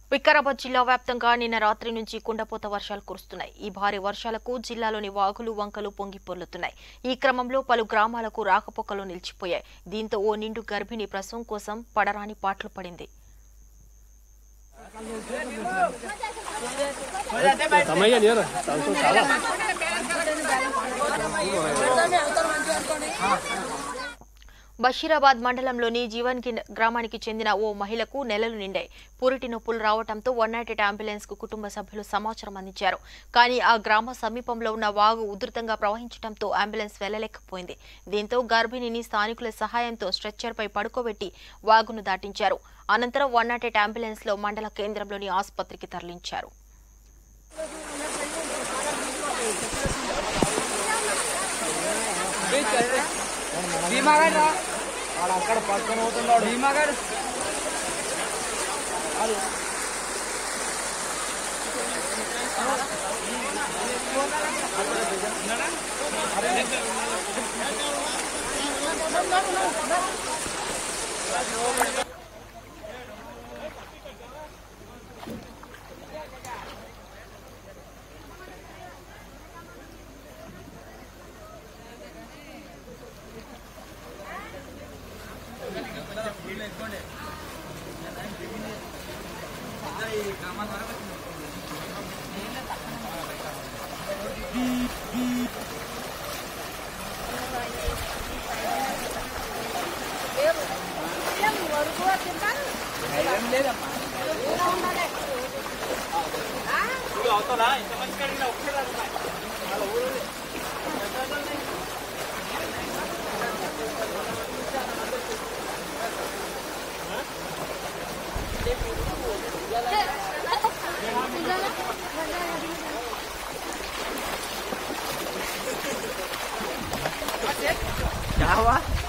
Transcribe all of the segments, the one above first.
వికారాబాద్ జిల్లా వ్యాప్తంగా నిన్న రాత్రి నుంచి కుండపోత వర్షాలు కురుస్తున్నాయి ఈ భారీ వర్షాలకు జిల్లాలోని వాగులు వంకలు పొంగి పొర్లుతున్నాయి ఈ క్రమంలో పలు గ్రామాలకు రాకపోకలు నిలిచిపోయాయి దీంతో ఓ నిండు గర్భిణి ప్రసవం కోసం పడరాని పాటలు పడింది తమయ్య నీరు చాలా బషీరాబాద్ మండలంలోని జీవన్కి గ్రామానికి చెందిన ఓ మహిళకు నెలలు నిండాయి పురిటి నొప్పులు రావడంతో వన్ నాట్ ఎయిట్ అంబులెన్స్ కు కుటుంబ సభ్యులు సమాచారం అందించారు కానీ ఆ గ్రామ సమీపంలో ఉన్న వాగు ఉధృతంగా ప్రవహించడంతో అంబులెన్స్ వెళ్లలేకపోయింది దీంతో గర్భిణిని స్థానికుల సహాయంతో స్ట్రెచ్చర్ పై పడుకోబెట్టి వాగును దాటించారు అనంతరం వన్ నాట్ ఎయిట్ అంబులెన్స్ లో మండల కేంద్రంలోని ఆసుపత్రికి తరలించారు భీమాగాడు రా వాడు అక్కడ పట్టుకొని పోతున్నాడు భీమాగాడు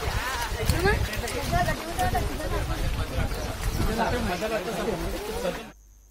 మధ్యలో